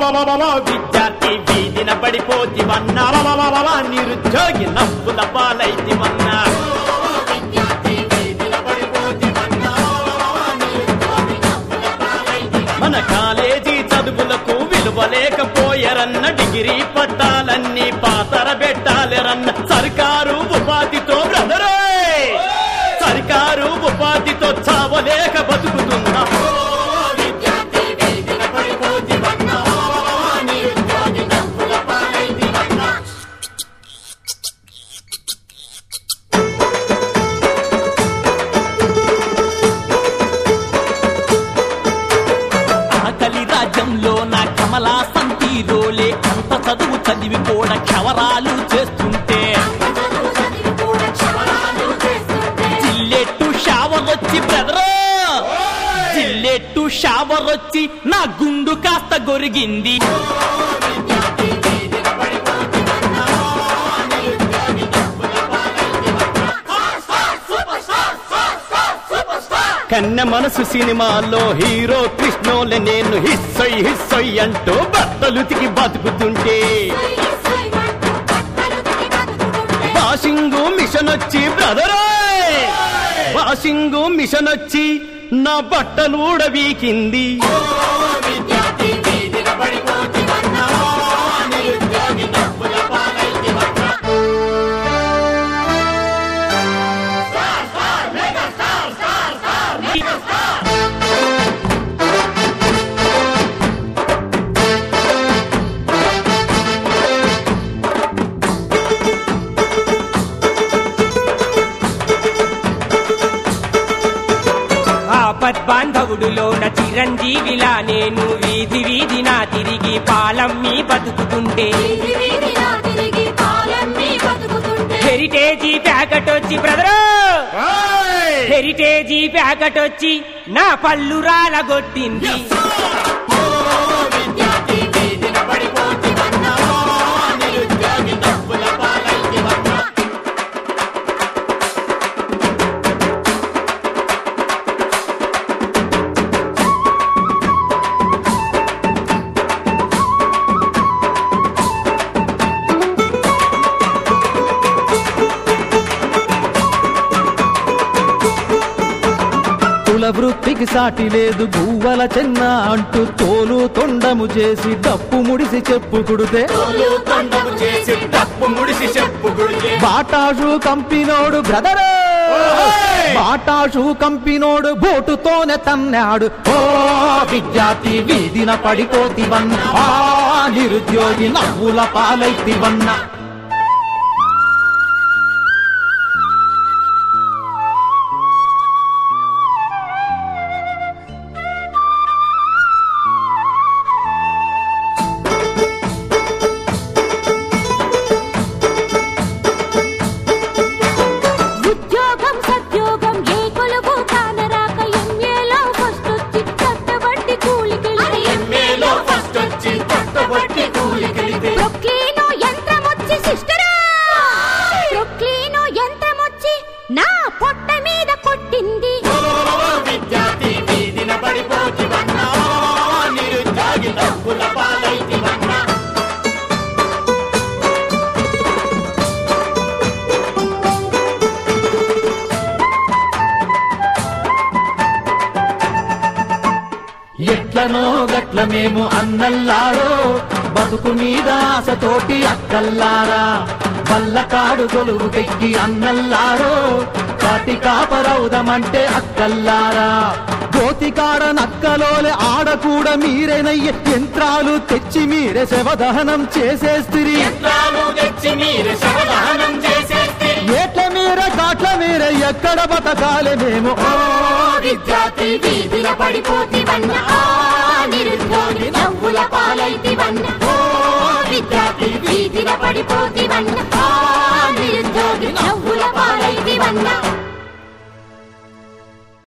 విద్యార్థి వీధిన పడిపోతివన్నా నిరుద్యోగి నవ్వుల పాలైతివన్నా మన కాలేజీ చదువులకు విలువలేకపోయారన్న డిగ్రీ పట్టాలన్నీ పాతర పెట్టాలరన్న సర్కారు ఉపాధితో బ్రదరే సర్కారు ఉపాధితో చావలేక బతుకుతున్నా ఆకలి రాజ్యంలో నా కమలా సంతీరోలే అంత చదువు చదివి కూడా క్షవరాలు చేస్తుంటే జిల్లెట్టు షావర్ వచ్చి బ్రదర్ జిల్లెట్టు షావర్ వచ్చి నా గుండు కాస్త గొరిగింది కన్నె మనసు సినిమాలో హీరో కృష్ణోలే నేను హిస్సొయ్ హిస్సొయ్ అంటూ బట్టలుతికి బతుకుతుంటే వాషింగ్ మిషన్ వచ్చి బ్రదరే వాషింగ్ మిషన్ వచ్చి నా బట్టలు ఊడవీకింది ఆపద్బాంధవుడులోన చిరంజీవిలా నేను వీధి వీధినా తిరిగి పాలమ్మి బతుకుతుంటే హెరిటేజీ ప్యాకెట్ వచ్చి బ్రదరు హెరిటేజీ ప్యాకెట్ వచ్చి నా పళ్ళు రాలగొట్టింది కుల వృత్తికి సాటి లేదు గువ్వల చెన్న అంటూ తోలు తొండము చేసి డప్పు ముడిసి చెప్పుకుడితే చేసి తప్పు ముడిసి చెప్పుకుడితే బాటాషు కంపినోడు బ్రదర్ బాటాషు కంపినోడు బోటుతోనే తన్నాడు ఓ విద్యార్థి వీధిన పడిపోతివన్న ఆ నిరుద్యోగి నవ్వుల పాలైతివన్న ఉద్యోగం సద్యోగం ఏ కొలువు కానరాక ఎంఏలో ఫస్ట్ వచ్చి కట్టబట్టి కూలికెళ్ళి ఎంఏలో ఫస్ట్ వచ్చి కట్టబట్టి కూలికెళితే ప్రొక్లీనో యంత్రమొచ్చి సిస్టరా ప్రొక్లీనో యంత్రమొచ్చి నా పొట్ట మీద కొట్టింది విద్యార్థి వీధిన పడిపోతివన్నా నిరుద్యోగి నవ్వుల పాలైతివన్నా ఎట్లనో గట్ల మేము అన్నల్లారో బతుకు మీద ఆశతోటి అక్కల్లారా వల్లకాడు గొలువు తెక్కి అన్నల్లారో కాటి కాపరౌదమంటే అక్కల్లారా గోతికాడ నక్కలోలే ఆడ కూడా మీరేనయ్యే యంత్రాలు తెచ్చి మీరే శవదహనం చేసేస్తిరి యంత్రాలు తెచ్చి మీరు శవదహనం చేసేస్తే ఏట్ల మీర కాట్ల మీర ఎక్కడ బతకాలే మేము ఓ విద్యార్థి వీధిన పడిపోతివన్న ఆ నిరుద్యోగి నవ్వుల పాలైతివన్న ఓ విద్యార్థి వీధిన పడిపోతివన్న ఆ నిరుద్యోగి నవ్వుల పాలైతివన్న